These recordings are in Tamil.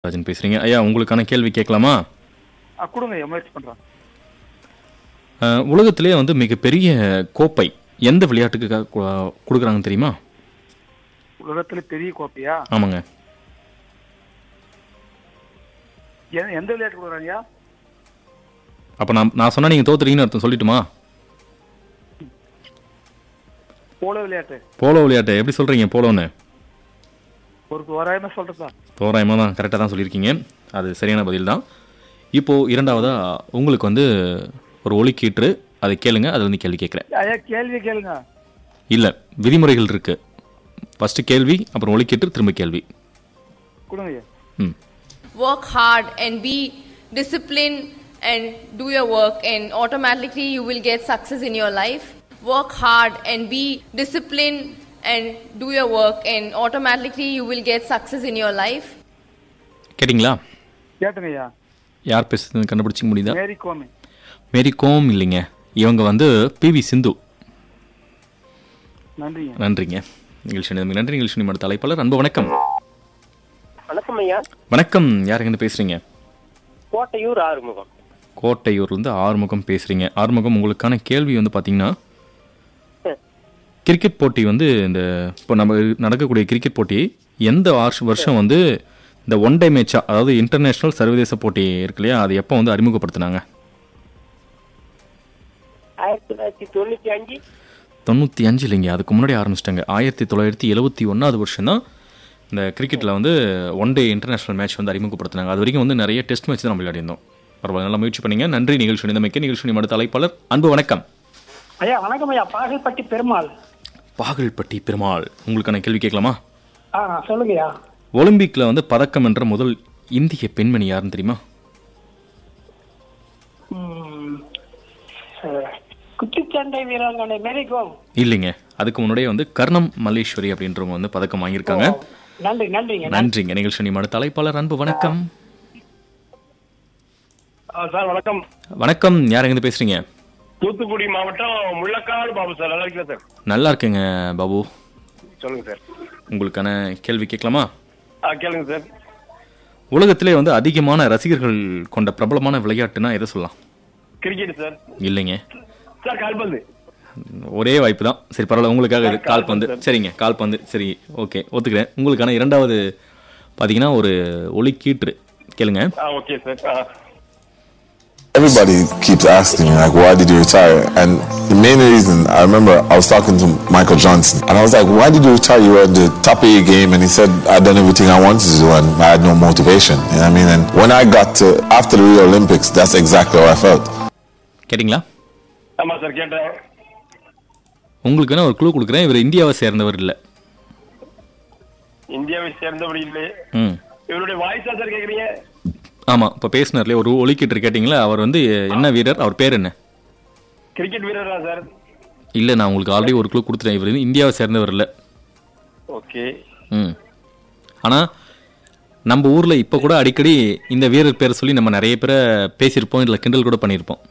ராஜன் பேசுறீங்க ஐயா உங்களுக்கான கேள்வி கேட்கலாமா ஆ, கொடுங்க ஐயா முயற்சி பண்றேன் அஹ், உலகத்திலே வந்து மிகப்பெரிய கோப்பை எந்த விளையாட்டுக்கு க- கு- கொடுக்குறாங்கன்னு தெரியுமா உலகத்துல பெரிய கோப்பையா ஆமாங்க எ- எந்த விளையாட்டு கொடுக்குறாங்க அப்போ நான் நான் சொன்னா நீங்கள் தோத்துறீங்கன்னு அர்த்தம் சொல்லட்டுமா போலோ விளையாட்டு போலோ விளையாட்டு எப்படி சொல்கிறீங்க போலோன்னு ஒரு தோராயமா சொல்றதா தோராயமாக தான் கரெக்டாக தான் சொல்லியிருக்கீங்க அது சரியான பதில் தான் இப்போது இரண்டாவதாக உங்களுக்கு வந்து ஒரு ஒலிக்கீற்று அதை கேளுங்க அதில் வந்து கேள்வி கேட்குறேன் ஐயா கேள்வி கேளுங்க இல்லை விதிமுறைகள் இருக்கு ஃபர்ஸ்ட் கேள்வி அப்புறம் ஒலிக்கீற்று திரும்ப கேள்வி கொடுங்க ஐயா ம் work hard and be disciplined and do your work and automatically you will get success in your life work hard and be disciplined and do your work and automatically you will get success in your life கேட்டிங்களா கேட்டுங்க ஐயா யார் பேசுறது கண்டுபிடிச்சிக்க முடியுதா மேரி கோமி மேரி கோம் இல்லைங்க இவங்க வந்து பிவி சிந்து நன்றிங்க நன்றிங்க நிகழ்ச்சி நிலைமை நன்றி நிகழ்ச்சி நிமிட தலைப்பாளர் அன்பு வணக்கம் வணக்கம் ஐயா வணக்கம் யாருங்க பேசுறீங்க கோட்டையூர் ஆறுமுகம் கோட்டையூர்லேருந்து ஆறுமுகம் பேசுறீங்க ஆறுமுகம் உங்களுக்கான கேள்வி வந்து பார்த்தீங்கன்னா சரி. கிரிக்கெட் போட்டி வந்து இந்த இப்போ நம்ம நடக்கக்கூடிய கிரிக்கெட் போட்டி எந்த வருஷ- வருஷம் வந்து இந்த ஒன் டே மேட்சா அதாவது இன்டர்நேஷனல் சர்வதேச போட்டி இருக்கு இல்லையா அது எப்போ வந்து அறிமுகப்படுத்தினாங்க ஆயிரத்தி தொள்ளாயிரத்தி தொண்ணூத்தி அஞ்சு தொண்ணூற்றி அஞ்சு இல்லைங்க அதுக்கு முன்னாடி ஆரம்பிச்சிட்டாங்க ஆயிரத்தி தொள்ளாயிரத்தி எழுபத்தி ஒன்றாவது வருஷம் தான் இந்த கிரிக்கெட்டில் வந்து ஒன் டே இன்டர்நேஷனல் மேட்ச் வந்து அறிமுகப்படுத்தினாங்க அது வரைக்கும் வந்து நிறைய டெஸ்ட் மேட்ச் தான் நம்ம விளையாடிருந்தோம் பரவாயில்ல நல்லா முயற்சி பண்ணீங்க நன்றி நிகழ்ச்சி நிலைமைக்கு நிகழ்ச்சி நிமிட தலைப்பாளர் அன்பு வணக்கம் ஐயா வணக்கம் ஐயா பாகல்பட்டி பெருமாள் பாகல்பட்டி பெருமாள் உங்களுக்கான கேள்வி கேட்கலாமா ஆ சொல்லுங்கய்யா ஒலிம்பிக்ல வந்து பதக்கம் என்ற முதல் இந்திய பெண்மணி யாருன்னு தெரியுமா ம், சரி. குத்துச்சண்டை வீராங்கனை மேரிகோம் இல்லைங்க அதுக்கு முன்னாடியே வந்து கர்ணம் மல்லேஸ்வரி அப்படின்றவங்க வந்து பதக்கம் வாங்கியிருக்காங்க நன்றி நன்றிங்க நன்றிங்க நிகழ்ச்சி நிமிட தலைப்பாளர் அன்பு வணக்கம் சார் வணக்கம் வணக்கம் யார் எங்க பேசுறீங்க தூத்துக்குடி மாவட்டம் முள்ளக்காடு பாபு சார் நல்லா இருக்கீங்களா சார் நல்லா இருக்கேங்க பாபு சொல்லுங்க சார் உங்களுக்கான கேள்வி கேட்கலாமா ஆ கேளுங்க சார் உலகத்திலே வந்து அதிகமான ரசிகர்கள் கொண்ட பிரபலமான விளையாட்டுனா எதை சொல்லலாம் கிரிக்கெட் சார் இல்லைங்க சார் கால்பந்து ஒரே வாய்ப்பு தான் சரி பரவாயில்ல உங்களுக்காக இது கால்பந்து சரிங்க கால்பந்து சரி ஓகே ஒத்துக்கிறேன் உங்களுக்கான இரண்டாவது பார்த்தீங்கன்னா ஒரு ஒலிக்கீற்று கேளுங்க ஆ ஓகே சார் ஆ Everybody keeps asking me, like, why did you retire? And the main reason, I remember I was talking to Michael Johnson, and I was like, why did you retire? You were at the top of your game, and he said, I'd done everything I wanted to do, and I had no motivation. You know what I mean? And when I got to, after the Rio Olympics, that's exactly how I felt. கேட்டிங்களா ஆமா சார் கேட்டேன் உங்களுக்கு நான் ஒரு க்ளூ கொடுக்குறேன் இவர் இந்தியாவை சேர்ந்தவர் இல்லை இந்தியாவை சேர்ந்தபடி இல்லை ம் இவருடைய வாய்ஸா சார் கேக்குறீங்க ஆமாம் இப்போ பேசினார்லே ஒரு ஒலிக்கீற்று கேட்டிங்களா அவர் வந்து என்ன வீரர் அவர் பேர் என்ன கிரிக்கெட் வீரரா சார் இல்லை நான் உங்களுக்கு ஆல்ரெடி ஒரு க்ளூ கொடுத்துட்டேன் இவர் வந்து இந்தியாவை சேர்ந்தவர் இல்லை ஓகே ம் ஆனால் நம்ம ஊரில் இப்போ கூட அடிக்கடி இந்த வீரர் பேரை சொல்லி நம்ம நிறைய பேரை பேசியிருப்போம் இல்லை கிண்டல் கூட பண்ணியிருப்போம்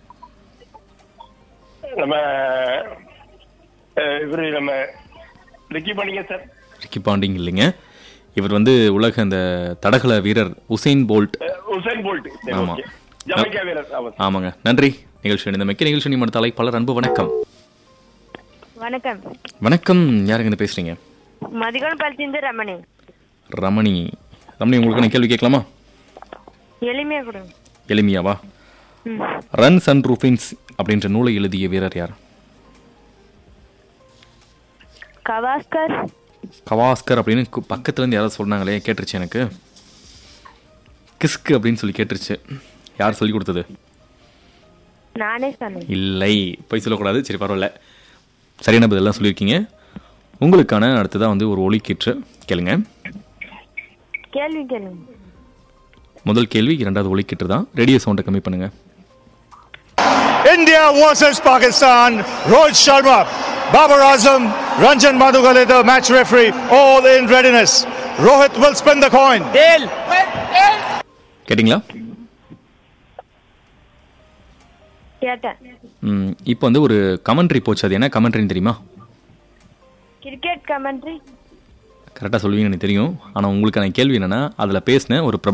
நம்ம அஹ், இவரு நம்ம ரிக்கி பண்ணிங்க சார் ரிக்கி பாண்டிங் இல்லைங்க இவர் வந்து உலக அந்த தடகள வீரர் உசைன் போல்ட் அஹ், உசைன் போல்ட் சரி ஆமா. ஓகே ஜமைக்கா வீரர் ஆமா சார் ஆமாங்க நன்றி நிகழ்ச்சி இந்த மிக்க நிகழ்ச்சி நிமிட தலைப்பாளர் அன்பு வணக்கம் வணக்கம் வணக்கம் யாருங்க இருந்து பேசுறீங்க மதிகோன் பழிச்சிருந்து ரமணி ரமணி ரமணி உங்களுக்கு நான் கேள்வி கேட்கலாமா எளிமையா கொடுங்க எளிமையாவா ரன்ஸ் அண்ட் ரூஃபின்ஸ் அப்படின்ற நூலை எழுதிய வீரர் யார் கவாஸ்கர் கவாஸ்கர் அப்படின்னு கு- பக்கத்துல இருந்து யாராவது சொன்னாங்களே கேட்டுருச்சு எனக்கு கிஸ்கு அப்படின்னு சொல்லி கேட்டுருச்சு யார் சொல்லி கொடுத்தது நானே சொன்னேன் இல்லை போய் சொல்லக்கூடாது சரி பரவாயில்ல சரியான பதிலாம் சொல்லியிருக்கீங்க உங்களுக்கான அடுத்ததாக வந்து ஒரு ஒலிக்கீற்று கேளுங்க கேள்வி கேளுங்க முதல் கேள்வி இரண்டாவது ஒலிக்கீற்று தான் ரேடியோ சவுண்டை கம்மி பண்ணுங்க India versus Pakistan. Rohit Sharma, Babar Azam, Ranjan Madhugale, the match referee, all in readiness. Rohit will spin the coin. கேட்டிங்களா கேட்டேன் ம், இப்போ வந்து ஒரு கமெண்ட்ரி போச்சு அது என்ன கமெண்ட்ரின்னு தெரியுமா கிரிக்கெட் கமெண்ட்ரி கரெக்டாக சொல்லுவீங்கன்னு எனக்கு தெரியும் ஆனால் உங்களுக்கான கேள்வி என்னன்னா அதில் பேசின ஒரு பிரபல